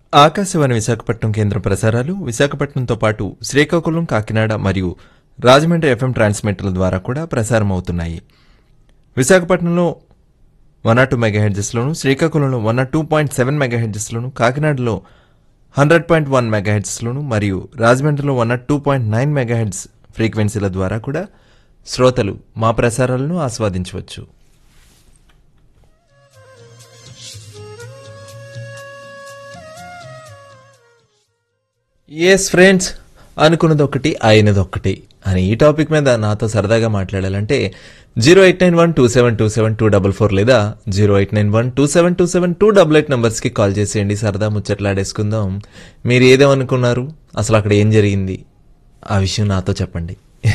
ఆకాశవాణి విశాఖపట్నం కేంద్ర ప్రసారాలు విశాఖపట్నంతో పాటు శ్రీకాకుళం కాకినాడ మరియు రాజమండ్రి ఎఫ్ఎం ట్రాన్స్మిటర్ల ద్వారా కూడా ప్రసారం అవుతున్నాయి విశాఖపట్నంలో వన్ నాట్ టూ మెగాహెడ్జెస్లోను శ్రీకాకుళంలో one nought two point seven మెగాహెడ్జెస్లోను కాకినాడలో హండ్రెడ్ పాయింట్ వన్ మెగాహెడ్స్లోను మరియు రాజమండ్రిలో one nought two point nine megahertz ఫ్రీక్వెన్సీల ద్వారా కూడా శ్రోతలు మా ప్రసారాలను ఆస్వాదించవచ్చు ఎస్ ఫ్రెండ్స్ అనుకున్నది ఒకటి అయినది ఒకటి అని ఈ టాపిక్ మీద నాతో సరదాగా మాట్లాడాలంటే zero eight nine one two seven two seven two double four లేదా zero eight nine one two seven two seven two double eight నెంబర్స్కి కాల్ చేసేయండి సరదా ముచ్చట్లాడేసుకుందాం మీరు ఏదేమనుకున్నారు అసలు అక్కడ ఏం జరిగింది ఆ విషయం నాతో చెప్పండి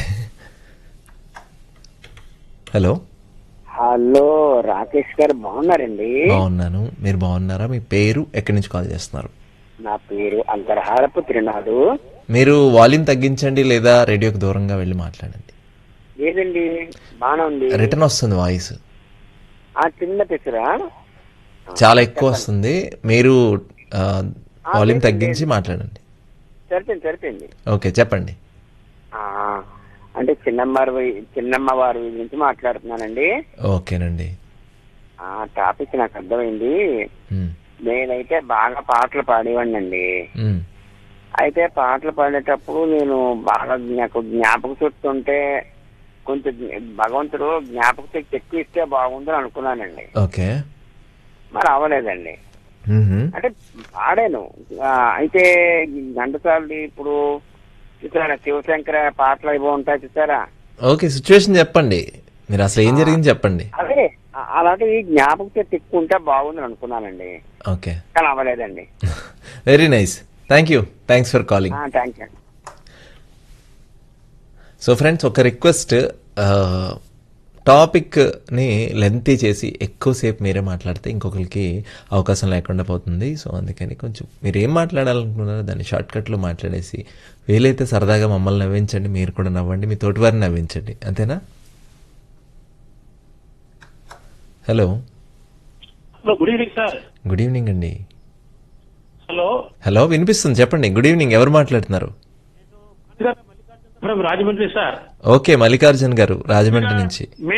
హలో హలో రాకేష్ గారు బాగున్నారండి బాగున్నాను మీరు బాగున్నారా మీ పేరు ఎక్కడి నుంచి కాల్ చేస్తున్నారు నా పేరు అంతర్హారపు తిరునాడు మీరు వాల్యూమ్ తగ్గించండి లేదా రేడియోకి దూరంగా వెళ్ళి మాట్లాడండి లేదండి బాగానే ఉంది రిటర్న్ వస్తుంది వాయిస్ ఆ చిన్న పెసరా చాలా ఎక్కువ వస్తుంది మీరు ఆ, వాల్యూమ్ తగ్గించి మాట్లాడండి సరిపోయింది సరిపోయింది ఓకే చెప్పండి ఆ, అంటే చిన్నమ్మ వారి- చిన్నమ్మ వారి గురించి మాట్లాడుతున్నానండి ఓకేనండి ఆ టాపిక్ నాకు అర్థమైంది ఉమ్, నేనైతే బాగా పాటలు పాడేవాడిని అండి ఉమ్, అయితే పాటలు పాడేటప్పుడు నేను బాగా నాకు జ్ఞాపక శక్తి ఉంటే కొంచెం భగవంతుడు జ్ఞాపక శక్తి ఎక్కువ ఇస్తే బాగుందని అనుకున్నానండి ఓకే మరి అవ్వలేదండి ఉహు, అంటే పాడాను ఆ, అయితే ఘంటసాల ఇప్పుడు చూసారా శివశంకర పాటలు అవి ఉంటాయి చూసారా ఓకే సిచ్యువేషన్ చెప్పండి మీరు అసలు ఏం జరిగింది చెప్పండి అదే ఆ- అలాంటివి జ్ఞాపక శక్తి ఎక్కువ ఉంటే బాగుందని అనుకున్నానండి ఓకే కానీ అవ్వలేదండి very nice thank you thanks for calling thank you so friends ఒక రిక్వెస్ట్ టాపిక్ని లెంతీ చేసి ఎక్కువసేపు మీరే మాట్లాడితే ఇంకొకరికి అవకాశం లేకుండా పోతుంది సో అందుకని కొంచెం మీరు ఏం మాట్లాడాలనుకున్నారో దాన్ని షార్ట్కట్లో మాట్లాడేసి వీలైతే సరదాగా మమ్మల్ని నవ్వించండి మీరు కూడా నవ్వండి మీ తోటివారిని నవ్వించండి అంతేనా hello hello good evening sir good evening అండి హలో హలో వినిపిస్తుంది చెప్పండి గుడ్ ఈవినింగ్ ఎవరు మాట్లాడుతున్నారు from Rajahmundry sir okay Mallikarjun garu Rajahmundry నుంచి మీ